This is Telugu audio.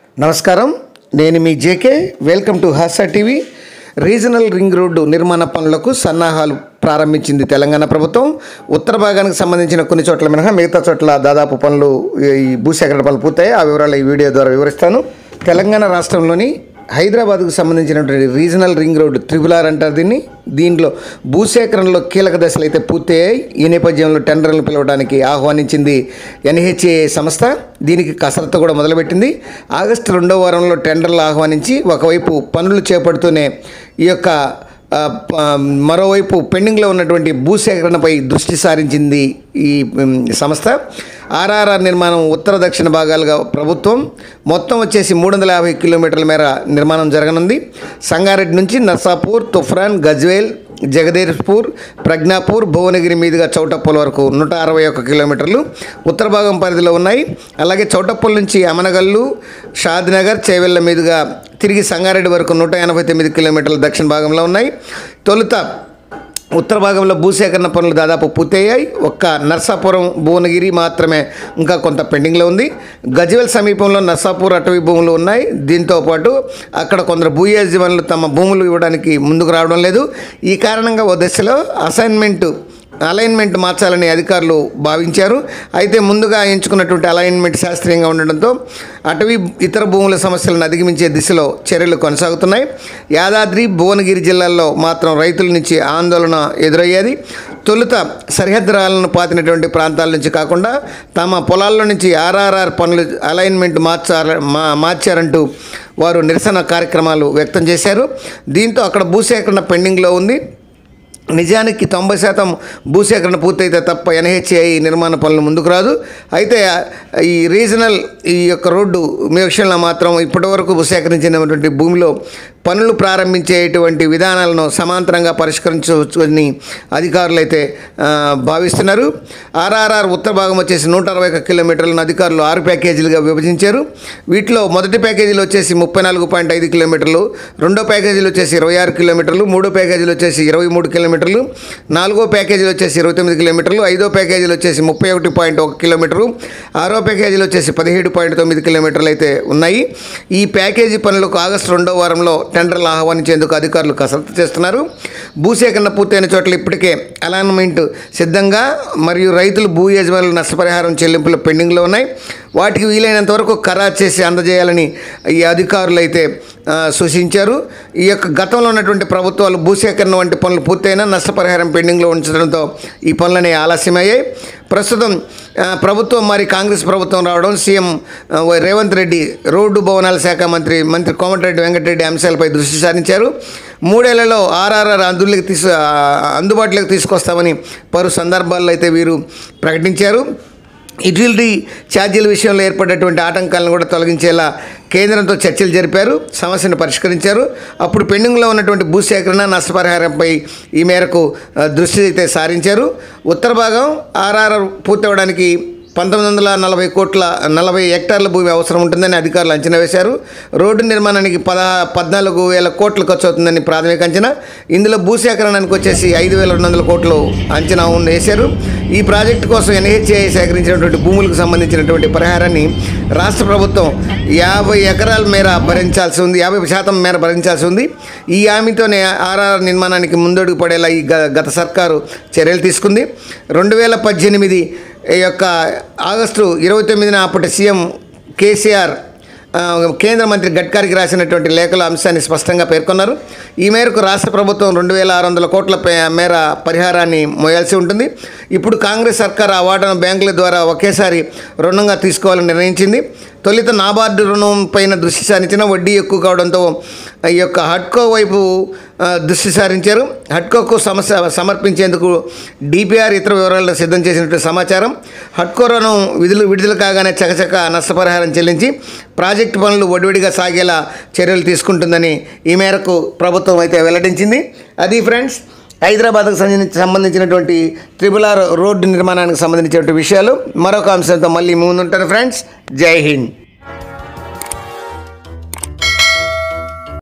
నమస్కారం నేను మీ జేకే వెల్కమ్ టు హాసా టీవీ రీజనల్ రింగ్ రోడ్డు నిర్మాణ పనులకు సన్నాహాలు ప్రారంభించింది తెలంగాణ ప్రభుత్వం ఉత్తర భాగానికి సంబంధించిన కొన్ని చోట్ల మినహా మిగతా చోట్ల దాదాపు పనులు ఈ భూసేకరణ పనులు పూర్తయి ఆ వివరాలు ఈ వీడియో ద్వారా వివరిస్తాను తెలంగాణ రాష్ట్రంలోని హైదరాబాద్కు సంబంధించినటువంటి regional ring road triple R అంటారు దీన్ని దీంట్లో భూసేకరణలో కీలక దశలు అయితే పూర్తయ్యాయి ఈ నేపథ్యంలో టెండర్లను పిలవడానికి ఆహ్వానించింది ఎన్హెచ్ఏ సంస్థ దీనికి కసరత్తు కూడా మొదలుపెట్టింది ఆగస్టు రెండో వారంలో టెండర్లు ఆహ్వానించి ఒకవైపు పనులు చేపడుతూనే ఈ యొక్క ఆ, ప- మరోవైపు పెండింగ్లో ఉన్నటువంటి భూసేకరణపై దృష్టి సారించింది ఈ ఉమ్, సంస్థ ఆర్ఆర్ఆర్ నిర్మాణం ఉత్తర దక్షిణ భాగాలుగా ప్రభుత్వం మొత్తం వచ్చేసి మూడు వందల యాభై కిలోమీటర్ల మేర నిర్మాణం జరగనుంది సంగారెడ్డి నుంచి నర్సాపూర్ తుఫ్రాన్ గజ్వేల్ జగదేవ్పూర్ ప్రజ్ఞాపూర్ భువనగిరి మీదుగా చౌటప్పల్ వరకు నూట అరవై ఒక్క కిలోమీటర్లు ఉత్తర భాగం పరిధిలో ఉన్నాయి అలాగే చౌటప్పల్ నుంచి అమనగల్లు షాద్నగర్ చేవెళ్ళ మీదుగా తిరిగి సంగారెడ్డి వరకు నూట ఎనభై తొమ్మిది కిలోమీటర్ల దక్షిణ భాగంలో ఉన్నాయి తొలుత ఉత్తర భాగంలో భూసేకరణ పనులు దాదాపు పూర్తయ్యాయి ఒక్క నర్సాపురం భువనగిరి మాత్రమే ఇంకా కొంత పెండింగ్లో ఉంది గజ్వెల్ సమీపంలో నర్సాపూర్ అటవీ భూములు ఉన్నాయి దీంతో పాటు అక్కడ కొందరు భూ యజమానులు తమ భూములు ఇవ్వడానికి ముందుకు రావడం లేదు ఈ కారణంగా ఓ దశలో అసైన్మెంట్ అలైన్మెంట్ మార్చాలని అధికారులు భావించారు అయితే ముందుగా ఎంచుకున్నటువంటి అలైన్మెంట్ శాస్త్రీయంగా ఉండడంతో అటవీ ఇతర భూముల సమస్యలను అధిగమించే దిశలో చర్యలు కొనసాగుతున్నాయి యాదాద్రి భువనగిరి జిల్లాల్లో మాత్రం రైతుల నుంచి ఆందోళన ఎదురయ్యేది తొలుత సరిహద్దు రాళ్లను పాతినటువంటి ప్రాంతాల నుంచి కాకుండా తమ పొలాల్లో నుంచి ఆర్ఆర్ఆర్ పనులు అలైన్మెంట్ మార్చార మా మార్చారంటూ వారు నిరసన కార్యక్రమాలు వ్యక్తం చేశారు దీంతో అక్కడ భూసేకరణ పెండింగ్లో ఉంది నిజానికి తొంభై శాతం భూసేకరణ పూర్తయితే తప్ప ఎన్హెచ్ఐ నిర్మాణ పనులు ముందుకు రాదు అయితే ఈ రీజనల్ ఈ యొక్క రోడ్డు మీ విషయంలో మాత్రం ఇప్పటివరకు భూసేకరించినటువంటి భూమిలో పనులు ప్రారంభించేటువంటి విధానాలను సమాంతరంగా పరిష్కరించవచ్చని అధికారులు అయితే ఆ, భావిస్తున్నారు ఆర్ఆర్ఆర్ ఉత్తర భాగం వచ్చేసి నూట అరవై ఒక్క కిలోమీటర్లను అధికారులు ఆరు ప్యాకేజీలుగా విభజించారు వీటిలో మొదటి ప్యాకేజీలో వచ్చేసి ముప్పై నాలుగు పాయింట్ ఐదు కిలోమీటర్లు రెండో ప్యాకేజీలో వచ్చేసి ఇరవై ఆరు కిలోమీటర్లు మూడో ప్యాకేజీలో వచ్చేసి ఇరవై మూడు కిలోమీటర్లు నాలుగో ప్యాకేజీలో వచ్చేసి ఇరవై తొమ్మిది కిలోమీటర్లు ఐదో ప్యాకేజీలో వచ్చేసి ముప్పై ఒకటి పాయింట్ ఒక కిలోమీటరు ఆరో ప్యాకేజీలో వచ్చేసి పదిహేడు పాయింట్ తొమ్మిది కిలోమీటర్లు అయితే ఉన్నాయి ఈ ప్యాకేజీ పనులకు ఆగస్టు రెండో వారంలో టెండర్లు ఆహ్వానించేందుకు అధికారులు కసరత్తు చేస్తున్నారు భూసేకరణ పూర్తయిన చోట్ల ఇప్పటికే అలాన్మెంట్ సిద్ధంగా మరియు రైతులు భూ యజమానులు నష్టపరిహారం చెల్లింపులు పెండింగ్లో ఉన్నాయి వాటికి వీలైనంత వరకు ఖరారు చేసి అందజేయాలని ఈ అధికారులు అయితే ఆ, సూచించారు ఈ యొక్క గతంలో ఉన్నటువంటి ప్రభుత్వాలు భూసేకరణ వంటి పనులు పూర్తయినా నష్టపరిహారం పెండింగ్లో ఉంచడంతో ఈ పనులని ఆలస్యమయ్యాయి ప్రస్తుతం ఆ, ప్రభుత్వం మరి కాంగ్రెస్ ప్రభుత్వం రావడం సీఎం ఆ, వై రేవంత్ రెడ్డి రోడ్డు భవనాల శాఖ మంత్రి మంత్రి కోమటిరెడ్డి వెంకటరెడ్డి అంశాలపై దృష్టి సారించారు మూడేళ్లలో ఆర్ఆర్ఆర్ అందులోకి తీసు ఆ, అందుబాటులోకి తీసుకొస్తామని పలు సందర్భాల్లో అయితే వీరు ప్రకటించారు యుటిలిటీ ఛార్జీల విషయంలో ఏర్పడినటువంటి ఆటంకాలను కూడా తొలగించేలా కేంద్రంతో చర్చలు జరిపారు సమస్యను పరిష్కరించారు అప్పుడు పెండింగ్లో ఉన్నటువంటి భూసేకరణ నష్టపరిహారంపై ఈ మేరకు ఆ, దృష్టి అయితే సారించారు ఉత్తర భాగం ఆర్ఆర్ పూర్తవడానికి పంతొమ్మిది వందల నలభై కోట్ల నలభై హెక్టార్ల భూమి అవసరం ఉంటుందని అధికారులు అంచనా వేశారు రోడ్డు నిర్మాణానికి పద పద్నాలుగు వేల కోట్లు ఖర్చు అవుతుందని ప్రాథమిక అంచనా ఇందులో భూసేకరణానికి వచ్చేసి ఐదు వేల రెండు వందల కోట్లు అంచనా ఉన్న వేశారు ఈ ప్రాజెక్టు కోసం ఎన్హెచ్ఐ సేకరించినటువంటి భూములకు సంబంధించినటువంటి పరిహారాన్ని రాష్ట్ర ప్రభుత్వం యాభై ఎకరాల మేర భరించాల్సి ఉంది యాభై శాతం మేర భరించాల్సి ఉంది ఈ హామీతోనే ఆర్ఆర్ నిర్మాణానికి ముందడుగు పడేలా ఈ గ- గత సర్కారు చర్యలు తీసుకుంది రెండు వేల పద్దెనిమిది ఈ యొక్క ఆగస్టు ఇరవై తొమ్మిదిన అప్పటి సీఎం కేసీఆర్ ఆ, కేంద్ర మంత్రి గడ్కరీకి రాసినటువంటి లేఖల అంశాన్ని స్పష్టంగా పేర్కొన్నారు ఈ మేరకు రాష్ట్ర ప్రభుత్వం రెండు వేల ఆరు వందల కోట్ల పే- మేర పరిహారాన్ని మోయాల్సి ఉంటుంది ఇప్పుడు కాంగ్రెస్ సర్కార్ ఆ వాటాను బ్యాంకుల ద్వారా ఒకేసారి రుణంగా తీసుకోవాలని నిర్ణయించింది తొలుత నాబార్డు రుణం పైన దృష్టి సారించిన వడ్డీ ఎక్కువ కావడంతో ఈ యొక్క హడ్కో వైపు ఆ, దృష్టి సారించారు హడ్కోకు సమస్య సమర్పించేందుకు డిపిఆర్ ఇతర వివరాలను సిద్ధం చేసినట్టు సమాచారం హడ్కో రుణం విధులు విడుదల కాగానే చకచక నష్టపరిహారం చెల్లించి ప్రాజెక్టు పనులు వడివడిగా సాగేలా చర్యలు తీసుకుంటుందని ఈ మేరకు ప్రభుత్వం అయితే వెల్లడించింది అది ఫ్రెండ్స్ హైదరాబాద్కు సంబంధించి సంబంధించినటువంటి త్రిపుల్ ఆర్ రోడ్డు నిర్మాణానికి సంబంధించినటువంటి విషయాలు మరొక అంశంతో మళ్ళీ ముందుంటాను ఫ్రెండ్స్ జై హింద్